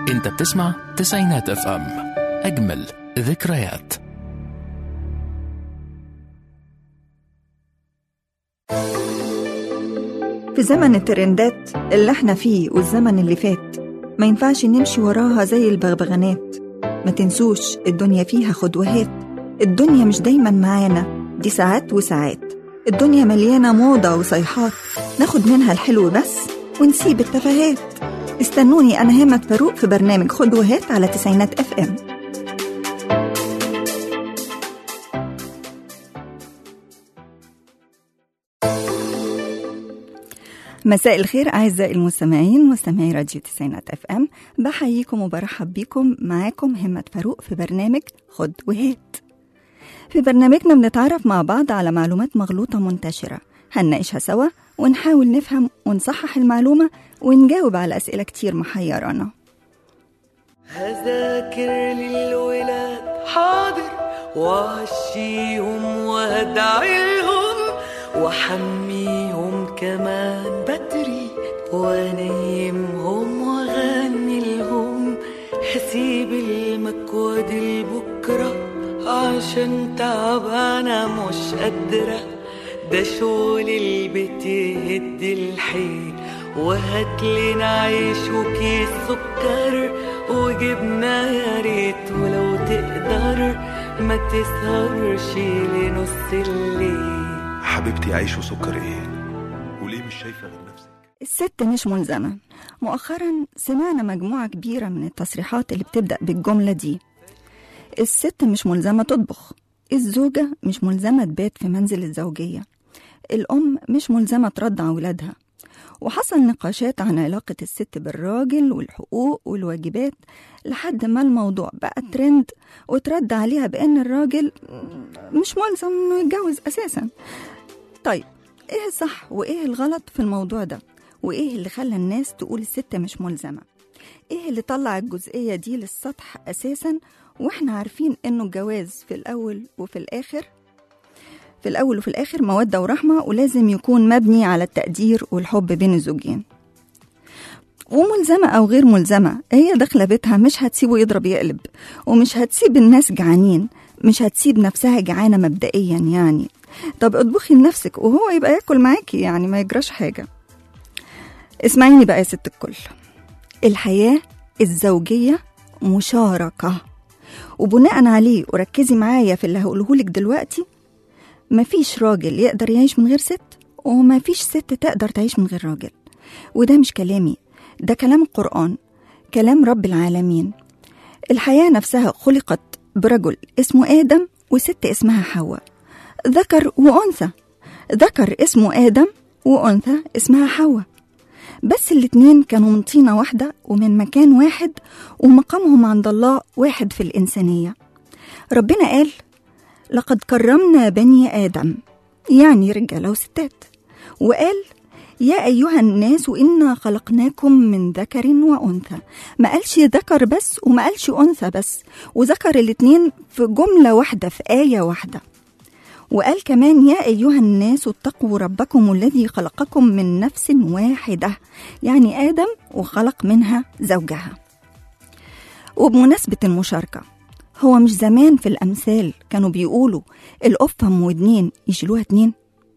انت بتسمع تسعينات اف ام اجمل ذكريات في زمن الترندات اللي احنا فيه والزمن اللي فات ما ينفعش نمشي وراها زي البغبغانات ما تنسوش الدنيا فيها خدوهات الدنيا مش دايما معانا دي ساعات وساعات الدنيا مليانة موضة وصيحات ناخد منها الحلو بس ونسيب التفاهات استنوني أنا همة فاروق في برنامج خدوهات على تسعينات اف ام مساء الخير أعزائي المستمعين مستمعي راديو تسعينات اف ام بحييكم وبرحب بيكم معاكم همة فاروق في برنامج خد وهات في برنامجنا بنتعرف مع بعض على معلومات مغلوطة منتشرة هنناقشها سوا ونحاول نفهم ونصحح المعلومة ونجاوب على أسئلة كتير محيرانا هذاكر للولاد حاضر وعشيهم وادعي لهم وحميهم كمان بدري وانيمهم واغني لهم هسيب المكوى دي لبكره عشان تعبانه مش قادره ده شغل البيت يهد الحيل وهات لنا عيش وكيس سكر وجبنة يا ريت ولو تقدر ما تسهرش لنص الليل حبيبتي عيش وسكر ايه وليه مش شايفه غير نفسك الست مش ملزمة مؤخرا سمعنا مجموعة كبيرة من التصريحات اللي بتبدأ بالجملة دي الست مش ملزمة تطبخ الزوجة مش ملزمة تبات في منزل الزوجية الأم مش ملزمة ترضع ولادها وحصل نقاشات عن علاقة الست بالراجل والحقوق والواجبات لحد ما الموضوع بقى ترند وترد عليها بأن الراجل مش ملزم إنه يتجوز أساسا طيب إيه الصح وإيه الغلط في الموضوع ده وإيه اللي خلى الناس تقول الست مش ملزمة إيه اللي طلع الجزئية دي للسطح أساسا وإحنا عارفين إنه الجواز في الأول وفي الآخر في الأول وفي الآخر مودة ورحمة ولازم يكون مبني على التقدير والحب بين الزوجين وملزمة أو غير ملزمة هي داخلة بيتها مش هتسيبه يضرب يقلب ومش هتسيب الناس جعانين مش هتسيب نفسها جعانة مبدئيا يعني طب اطبخي لنفسك وهو يبقى ياكل معاكي يعني ما يجراش حاجة اسمعيني بقى يا ست الكل الحياة الزوجية مشاركة وبناء عليه وركزي معايا في اللي هقولهولك دلوقتي مفيش راجل يقدر يعيش من غير ست ومفيش ست تقدر تعيش من غير راجل وده مش كلامي ده كلام القرآن كلام رب العالمين الحياة نفسها خلقت برجل اسمه آدم وست اسمها حواء ذكر وأنثى ذكر اسمه آدم وأنثى اسمها حواء بس الاتنين كانوا من طينة واحدة ومن مكان واحد ومقامهم عند الله واحد في الإنسانية ربنا قال لقد كرمنا بني آدم يعني رجالة وستات وقال يا أيها الناس إنا خلقناكم من ذكر وأنثى ما قالش ذكر بس وما قالش أنثى بس وذكر الاتنين في جملة واحدة في آية واحدة وقال كمان يا أيها الناس اتقوا ربكم الذي خلقكم من نفس واحدة يعني آدم وخلق منها زوجها وبمناسبة المشاركة هو مش زمان في الأمثال كانوا بيقولوا القفة أم ودنين يشيلوها اتنين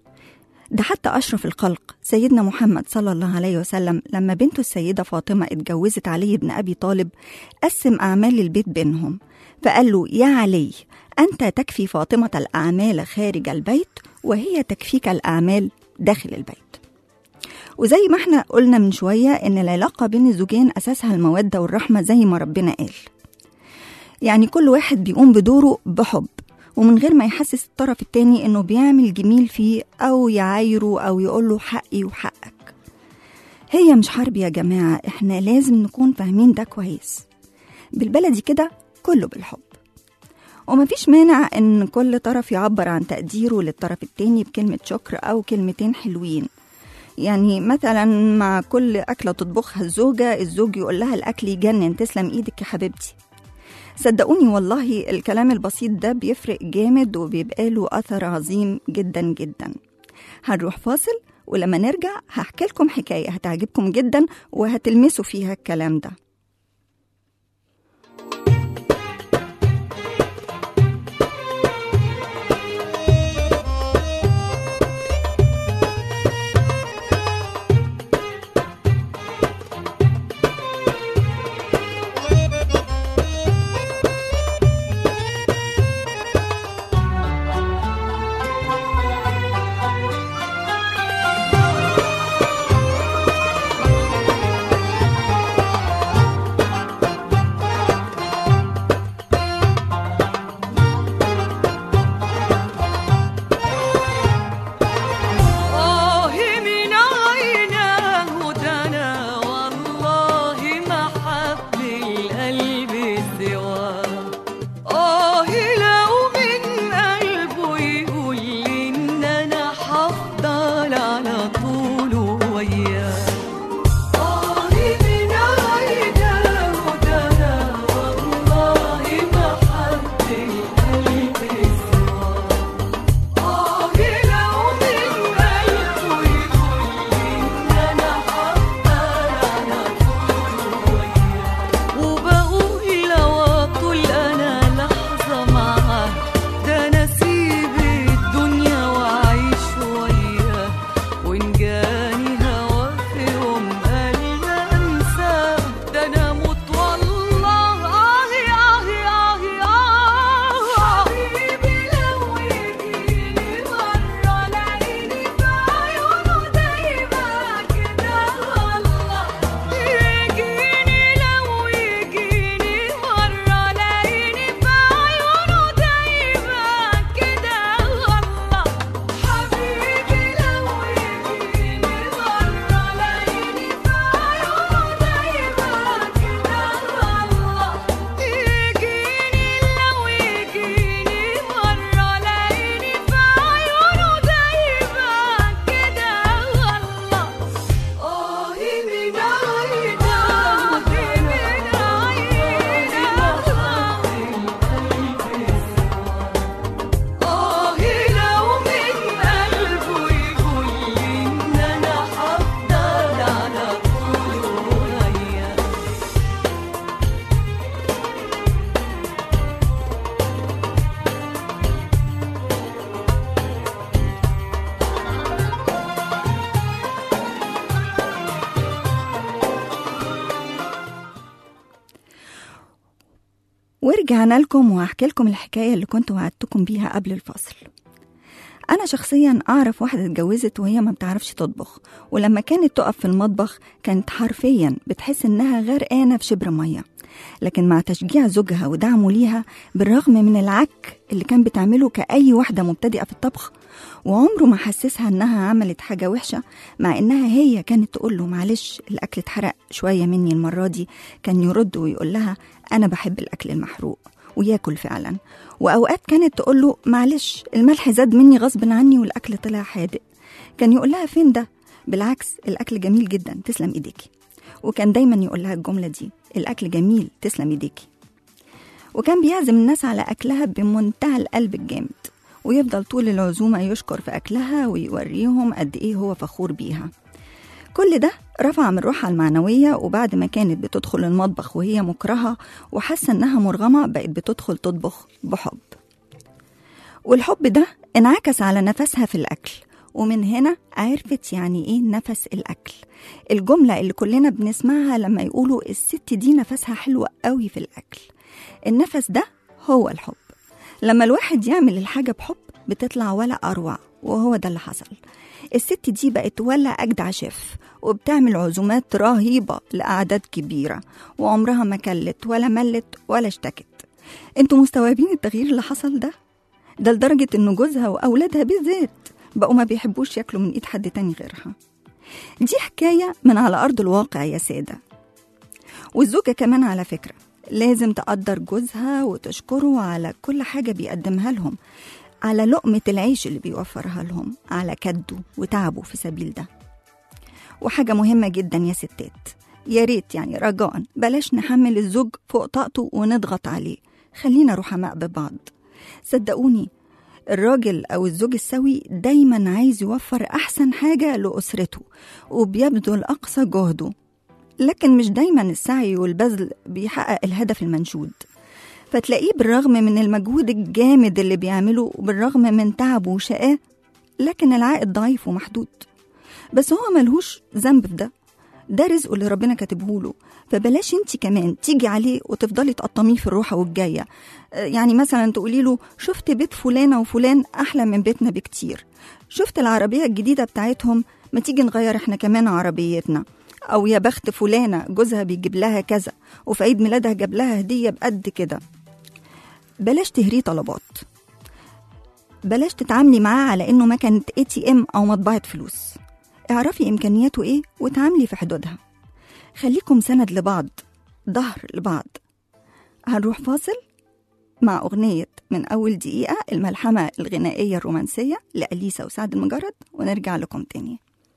ده حتى أشرف الخلق سيدنا محمد صلى الله عليه وسلم لما بنته السيدة فاطمة اتجوزت علي بن أبي طالب قسم أعمال البيت بينهم فقال له يا علي أنت تكفي فاطمة الأعمال خارج البيت وهي تكفيك الأعمال داخل البيت وزي ما احنا قلنا من شوية إن العلاقة بين الزوجين أساسها المودة والرحمة زي ما ربنا قال يعني كل واحد بيقوم بدوره بحب ومن غير ما يحسس الطرف التاني انه بيعمل جميل فيه او يعايره او يقوله حقي وحقك هي مش حرب يا جماعة احنا لازم نكون فاهمين ده كويس بالبلدي كده كله بالحب ومفيش مانع ان كل طرف يعبر عن تقديره للطرف التاني بكلمة شكر او كلمتين حلوين يعني مثلا مع كل أكلة تطبخها الزوجة الزوج يقول لها الأكل يجنن تسلم إيدك يا حبيبتي صدقوني والله الكلام البسيط ده بيفرق جامد وبيبقى له أثر عظيم جدا جدا هنروح فاصل ولما نرجع هحكي لكم حكاية هتعجبكم جدا وهتلمسوا فيها الكلام ده ورجعنا لكم وهحكي لكم الحكاية اللي كنت وعدتكم بيها قبل الفاصل أنا شخصيا أعرف واحدة اتجوزت وهي ما بتعرفش تطبخ ولما كانت تقف في المطبخ كانت حرفيا بتحس إنها غرقانة في شبر مية لكن مع تشجيع زوجها ودعمه ليها بالرغم من العك اللي كان بتعمله كأي واحدة مبتدئة في الطبخ وعمره ما حسسها إنها عملت حاجة وحشة مع إنها هي كانت تقول له معلش الأكل اتحرق شوية مني المرة دي كان يرد ويقول لها أنا بحب الأكل المحروق وياكل فعلا وأوقات كانت تقول له معلش الملح زاد مني غصب عني والأكل طلع حادق كان يقول لها فين ده بالعكس الأكل جميل جدا تسلم إيديكي وكان دايما يقول لها الجملة دي الأكل جميل تسلم إيديكي وكان بيعزم الناس على أكلها بمنتهى القلب الجامد ويفضل طول العزومة يشكر في أكلها ويوريهم قد إيه هو فخور بيها كل ده رفع من روحها المعنوية وبعد ما كانت بتدخل المطبخ وهي مكرهة وحاسة إنها مرغمة بقت بتدخل تطبخ بحب والحب ده انعكس على نفسها في الأكل ومن هنا عرفت يعني إيه نفس الأكل الجملة اللي كلنا بنسمعها لما يقولوا الست دي نفسها حلو قوي في الأكل النفس ده هو الحب لما الواحد يعمل الحاجة بحب بتطلع ولا أروع وهو ده اللي حصل الست دي بقت ولا أجدع شيف وبتعمل عزومات رهيبة لأعداد كبيرة وعمرها ما كلت ولا ملت ولا اشتكت انتوا مستوعبين التغيير اللي حصل ده؟ ده لدرجة إن جوزها وأولادها بالذات بقوا ما بيحبوش ياكلوا من إيد حد تاني غيرها دي حكاية من على أرض الواقع يا سادة والزوجة كمان على فكرة لازم تقدر جوزها وتشكره على كل حاجة بيقدمها لهم على لقمة العيش اللي بيوفرها لهم على كده وتعبه في سبيل ده وحاجة مهمة جدا يا ستات يا ريت يعني رجاء بلاش نحمل الزوج فوق طاقته ونضغط عليه خلينا رحماء ببعض صدقوني الراجل أو الزوج السوي دايما عايز يوفر أحسن حاجة لأسرته وبيبذل أقصى جهده لكن مش دايما السعي والبذل بيحقق الهدف المنشود فتلاقيه بالرغم من المجهود الجامد اللي بيعمله وبالرغم من تعبه وشقاه لكن العائد ضعيف ومحدود بس هو ملهوش ذنب في ده ده رزقه اللي ربنا كاتبه له فبلاش انت كمان تيجي عليه وتفضلي تقطميه في الروحه والجايه آه، يعني مثلا تقولي له شفت بيت فلانه وفلان احلى من بيتنا بكتير شفت العربيه الجديده بتاعتهم ما تيجي نغير احنا كمان عربيتنا او يا بخت فلانه جوزها بيجيب لها كذا وفي عيد ميلادها جاب لها هديه بقد كده بلاش تهريه طلبات بلاش تتعاملي معاه على انه مكنه اي تي ام او مطبعه فلوس اعرفي امكانياته ايه وتعاملي في حدودها خليكم سند لبعض ظهر لبعض هنروح فاصل مع أغنية من أول دقيقة الملحمة الغنائية الرومانسية لأليسا وسعد المجرد ونرجع لكم تاني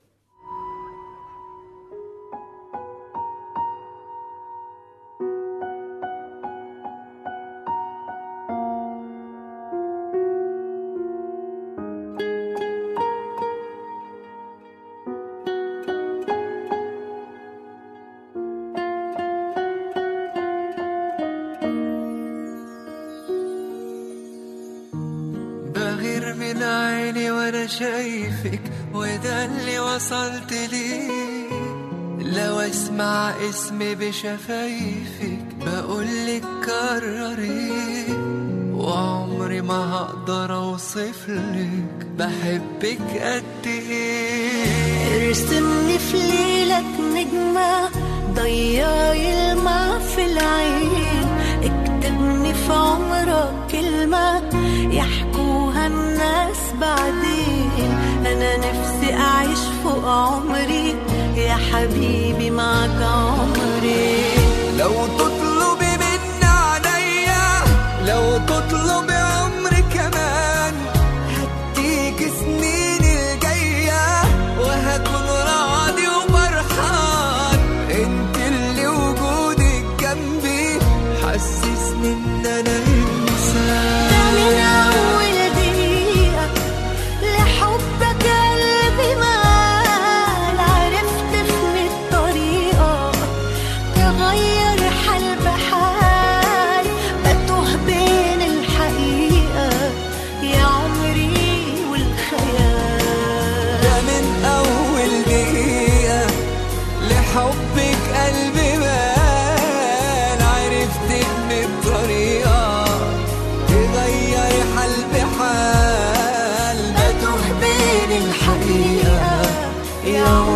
بغير من عيني وانا شايفك وده اللي وصلت ليه لو اسمع اسمي بشفايفك بقولك كرري وعمري ما هقدر اوصفلك بحبك قد ايه ارسمني في ليلك نجمة ضيعي الماء في العين اكتبني في عمرك كلمة يحكوها الناس بعدين أنا نفسي أعيش فوق عمري يا حبيبي معك عمري لو تطلبي مني عينيا لو تطلبي عمري كمان هديك سنين الجاية وهكون راضي وفرحان انت اللي وجودك جنبي حسسني ان انا ده من انسان أول دقيقة لحبك قلبي مال عرفت في مية طريقة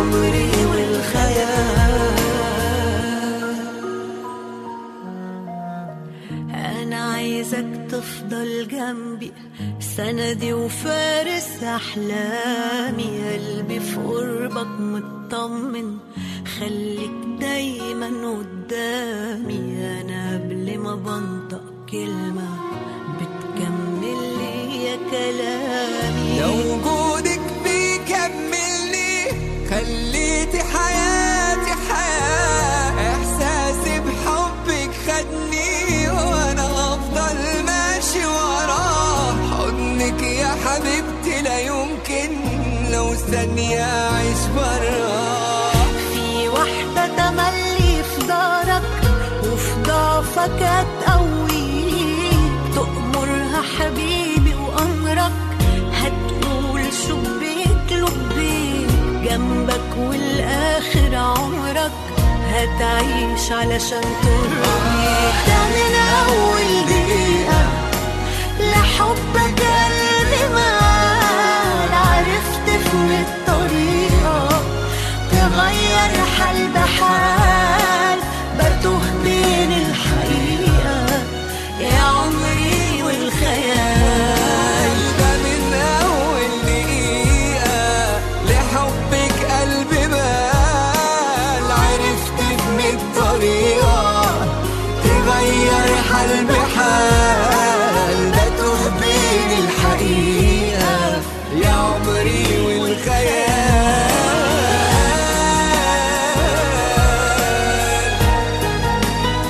عمري والخيال أنا عايزك تفضل جنبي سندي وفارس أحلامي قلبي في قربك مطمن خليك دايما قدامي أنا قبل ما بنطق كلمة بتكمل لي كلامي لو وجودك بيكملني خليتي حياتي حياة إحساسي بحبك خدني وأنا هفضل ماشي وراه حضنك يا حبيبتي لا يمكن لو ثانية أعيش براه في واحدة تملي في دارك وفي ضعفك هتقويك تأمرها حبيبي وأمرك هتقول شبيك لبيك جنبك والآخر عمرك هتعيش علشان ترضيك ده من أول دقيقة لحبك قلبي مال عرفت في الطريقة تغير حال بحال بتوه بين الحقيقة يا عمري والخيال ده من أول دقيقة لحبك قلبي بال عرفت من الطريقة تغير حال بحال بتوه بين الحقيقة يا عمري والخيال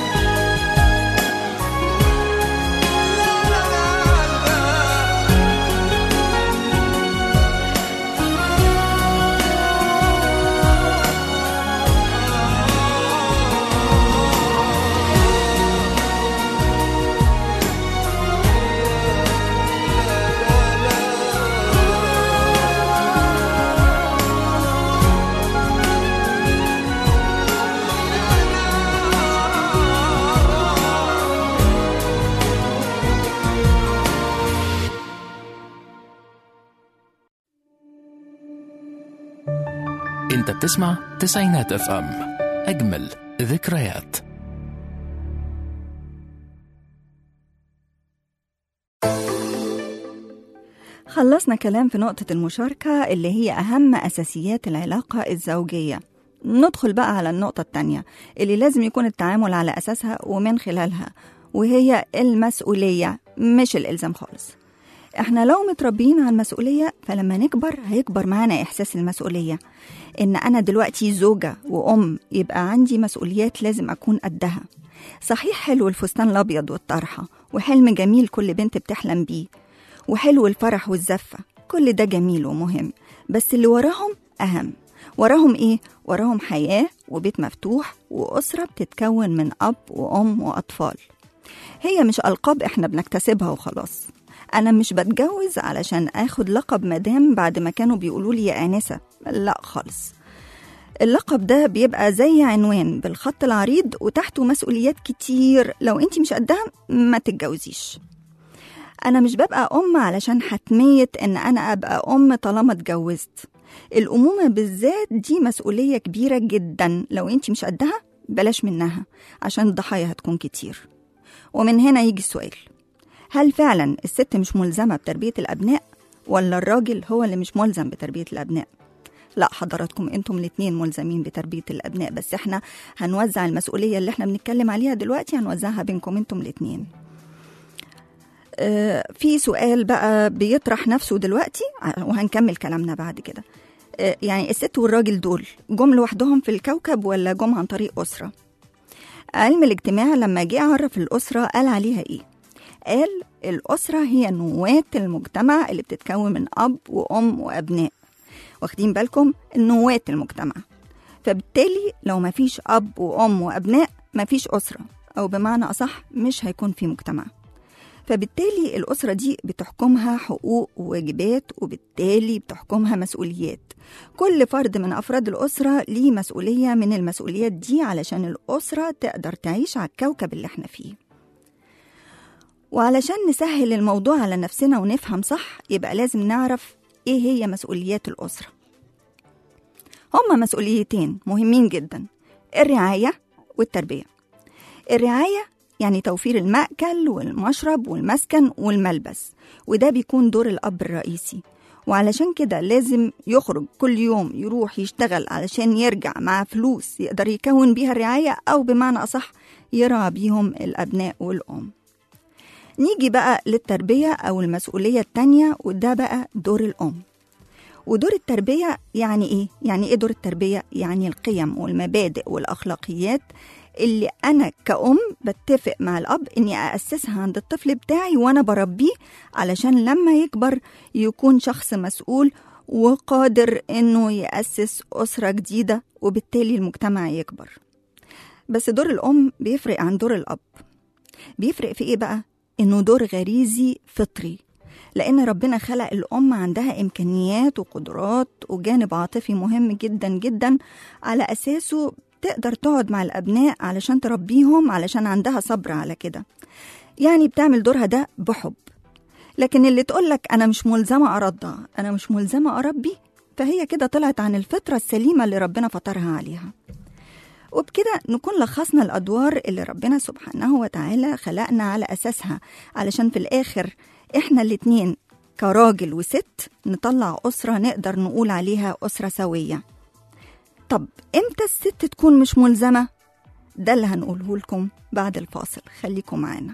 انت بتسمع تسعينات اف ام اجمل ذكريات خلصنا كلام في نقطة المشاركة اللي هي أهم أساسيات العلاقة الزوجية ندخل بقى على النقطة التانية اللي لازم يكون التعامل على أساسها ومن خلالها وهي المسؤولية مش الإلزام خالص احنا لو متربيين على المسؤولية فلما نكبر هيكبر معانا إحساس المسؤولية إن أنا دلوقتي زوجة وأم يبقى عندي مسؤوليات لازم أكون قدها صحيح حلو الفستان الأبيض والطرحة وحلم جميل كل بنت بتحلم بيه وحلو الفرح والزفة كل ده جميل ومهم بس اللي وراهم أهم وراهم إيه؟ وراهم حياة وبيت مفتوح وأسرة بتتكون من أب وأم وأطفال هي مش ألقاب إحنا بنكتسبها وخلاص أنا مش بتجوز علشان آخد لقب مدام بعد ما كانوا بيقولوا لي يا آنسة لا خالص اللقب ده بيبقى زي عنوان بالخط العريض وتحته مسؤوليات كتير لو انت مش قدها ما تتجوزيش أنا مش ببقى أم علشان حتمية إن أنا أبقى أم طالما اتجوزت الأمومة بالذات دي مسؤولية كبيرة جدا لو أنت مش قدها بلاش منها عشان الضحايا هتكون كتير ومن هنا يجي السؤال هل فعلا الست مش ملزمة بتربية الأبناء ولا الراجل هو اللي مش ملزم بتربية الأبناء لا حضراتكم انتم الاتنين ملزمين بتربية الأبناء بس احنا هنوزع المسؤولية اللي احنا بنتكلم عليها دلوقتي هنوزعها بينكم انتم الاتنين آه، في سؤال بقى بيطرح نفسه دلوقتي ع- وهنكمل كلامنا بعد كده آه، يعني الست والراجل دول جم لوحدهم في الكوكب ولا جم عن طريق أسرة علم الاجتماع لما جه عرف الأسرة قال عليها إيه قال الأسرة هي نواة المجتمع اللي بتتكون من أب وأم وأبناء واخدين بالكم نواة المجتمع فبالتالي لو مفيش أب وأم وأبناء مفيش أسرة أو بمعنى أصح مش هيكون في مجتمع فبالتالي الأسرة دي بتحكمها حقوق وواجبات وبالتالي بتحكمها مسؤوليات كل فرد من أفراد الأسرة ليه مسؤولية من المسؤوليات دي علشان الأسرة تقدر تعيش على الكوكب اللي احنا فيه وعلشان نسهل الموضوع على نفسنا ونفهم صح يبقى لازم نعرف ايه هي مسؤوليات الأسرة هما مسؤوليتين مهمين جدا الرعاية والتربية الرعاية يعني توفير المأكل والمشرب والمسكن والملبس وده بيكون دور الأب الرئيسي وعلشان كده لازم يخرج كل يوم يروح يشتغل علشان يرجع مع فلوس يقدر يكون بيها الرعاية أو بمعنى أصح يرعى بيهم الأبناء والأم نيجي بقى للتربية أو المسؤولية التانية وده بقى دور الأم ودور التربية يعني إيه؟ يعني إيه دور التربية؟ يعني القيم والمبادئ والأخلاقيات اللي أنا كأم بتفق مع الأب إني أأسسها عند الطفل بتاعي وأنا بربيه علشان لما يكبر يكون شخص مسؤول وقادر إنه يأسس أسرة جديدة وبالتالي المجتمع يكبر بس دور الأم بيفرق عن دور الأب بيفرق في إيه بقى؟ إنه دور غريزي فطري لأن ربنا خلق الأم عندها إمكانيات وقدرات وجانب عاطفي مهم جدا جدا على أساسه تقدر تقعد مع الأبناء علشان تربيهم علشان عندها صبر على كده يعني بتعمل دورها ده بحب لكن اللي تقولك أنا مش ملزمة أرضع أنا مش ملزمة أربي فهي كده طلعت عن الفطرة السليمة اللي ربنا فطرها عليها وبكده نكون لخصنا الأدوار اللي ربنا سبحانه وتعالى خلقنا على أساسها علشان في الآخر إحنا الاتنين كراجل وست نطلع أسرة نقدر نقول عليها أسرة سوية طب إمتى الست تكون مش ملزمة؟ ده اللي هنقوله لكم بعد الفاصل خليكم معانا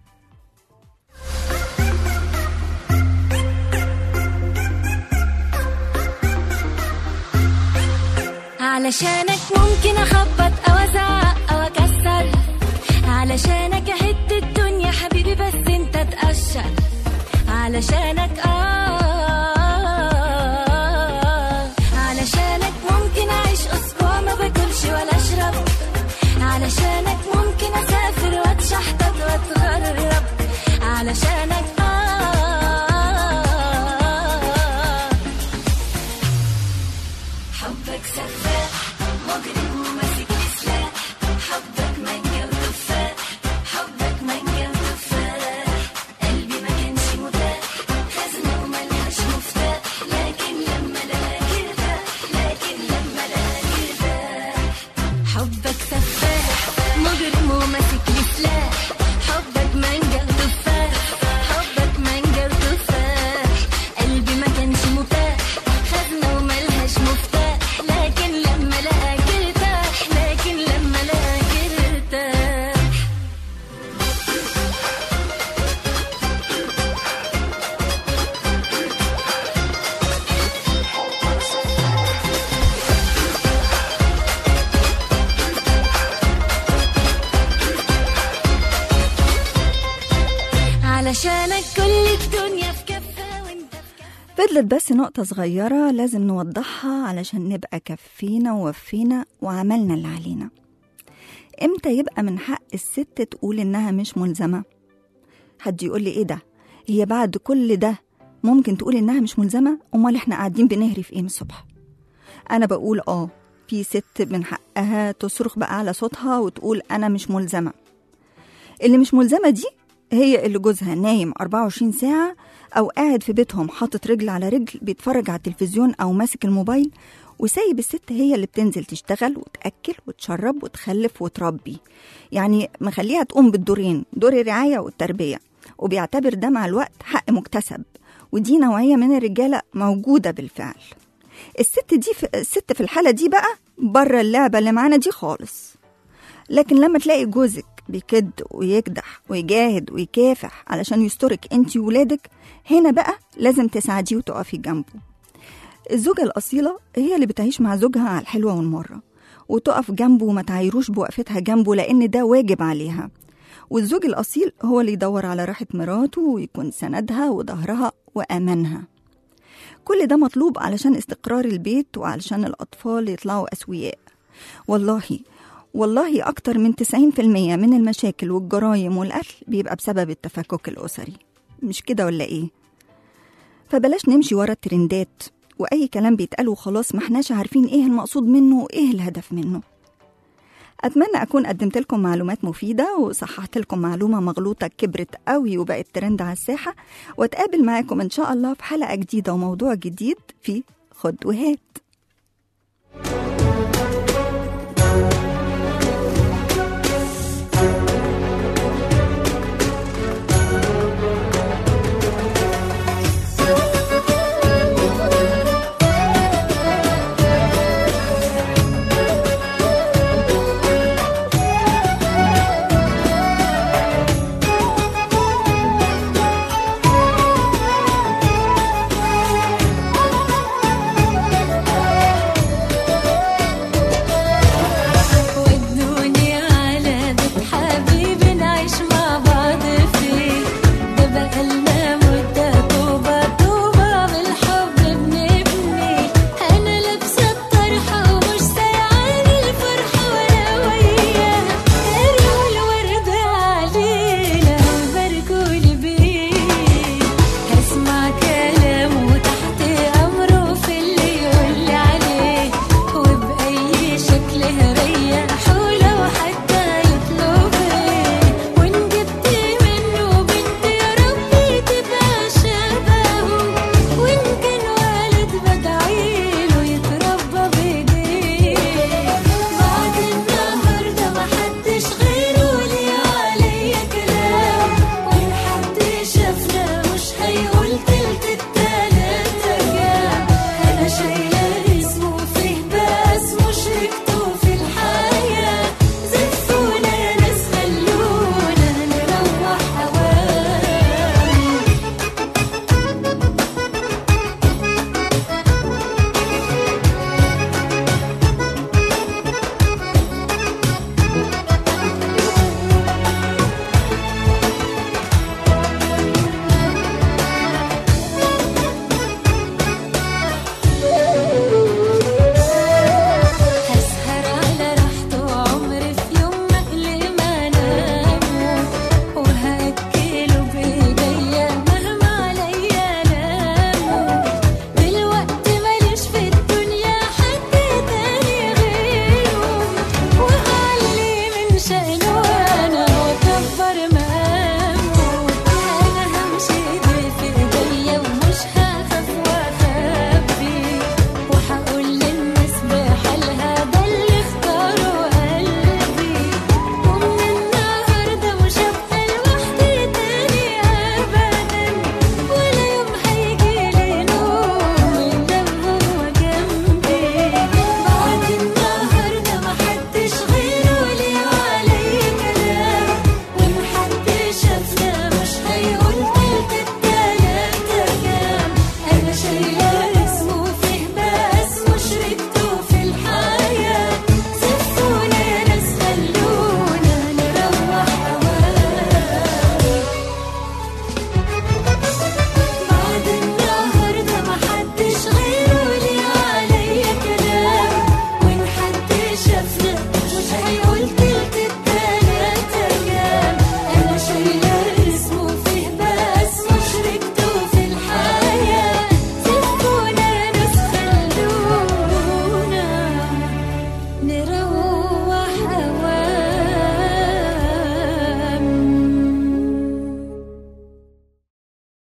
علشانك ممكن اخبط او ازعق او اكسر علشانك اهد الدنيا حبيبي بس انت تقشر علشانك اه علشانك ممكن اعيش اسبوع ما باكلش ولا اشرب علشانك ممكن اسافر واتشحطط واتغرب علشانك اه حبك سفاح مجرم وماسك لي سلاح حبك مانجا وتفاح حبك مانجا وتفاح قلبي ما كانش متاح خزنة وملهاش مفتاح لكن لما لقاك ارتاح لكن لما لقاك ارتاح حبك سفاح مجرم وماسك لي سلاح حبك مانجا وتفاح حبك مانجا وتفاح قلبي ما كانش متاح خزنة وملهاش مفتاح لكن لما لقاك ارتاح لكن لما لقاك ارتاح علشانك كل الدنيا في كفة وانت في كفة فضلت بس نقطة صغيرة لازم نوضحها علشان نبقى كفينا ووفينا وعملنا اللي علينا امتى يبقى من حق الست تقول انها مش ملزمة حد يقول لي ايه ده هي بعد كل ده ممكن تقول انها مش ملزمة امال احنا قاعدين بنهري في ايه من الصبح انا بقول اه في ست من حقها تصرخ بأعلى صوتها وتقول انا مش ملزمة اللي مش ملزمة دي هي اللي جوزها نايم 24 ساعة أو قاعد في بيتهم حاطط رجل على رجل بيتفرج على التلفزيون أو ماسك الموبايل وسايب الست هي اللي بتنزل تشتغل وتأكل وتشرب وتخلف وتربي يعني مخليها تقوم بالدورين دور الرعاية والتربية وبيعتبر ده مع الوقت حق مكتسب ودي نوعية من الرجالة موجودة بالفعل الست دي في الست في الحالة دي بقى بره اللعبة اللي معانا دي خالص لكن لما تلاقي جوزك بيكد ويكدح ويجاهد ويكافح علشان يسترك انت وولادك هنا بقى لازم تساعديه وتقفي جنبه الزوجة الأصيلة هي اللي بتعيش مع زوجها على الحلوة والمرة وتقف جنبه وما تعايروش بوقفتها جنبه لأن ده واجب عليها والزوج الأصيل هو اللي يدور على راحة مراته ويكون سندها وظهرها وأمانها كل ده مطلوب علشان استقرار البيت وعلشان الأطفال يطلعوا أسوياء والله والله أكتر من 90% من المشاكل والجرايم والقتل بيبقى بسبب التفكك الأسري مش كده ولا إيه؟ فبلاش نمشي ورا الترندات وأي كلام بيتقال وخلاص ما احناش عارفين إيه المقصود منه وإيه الهدف منه أتمنى أكون قدمت لكم معلومات مفيدة وصححت لكم معلومة مغلوطة كبرت قوي وبقت ترند على الساحة وأتقابل معاكم إن شاء الله في حلقة جديدة وموضوع جديد في خد وهات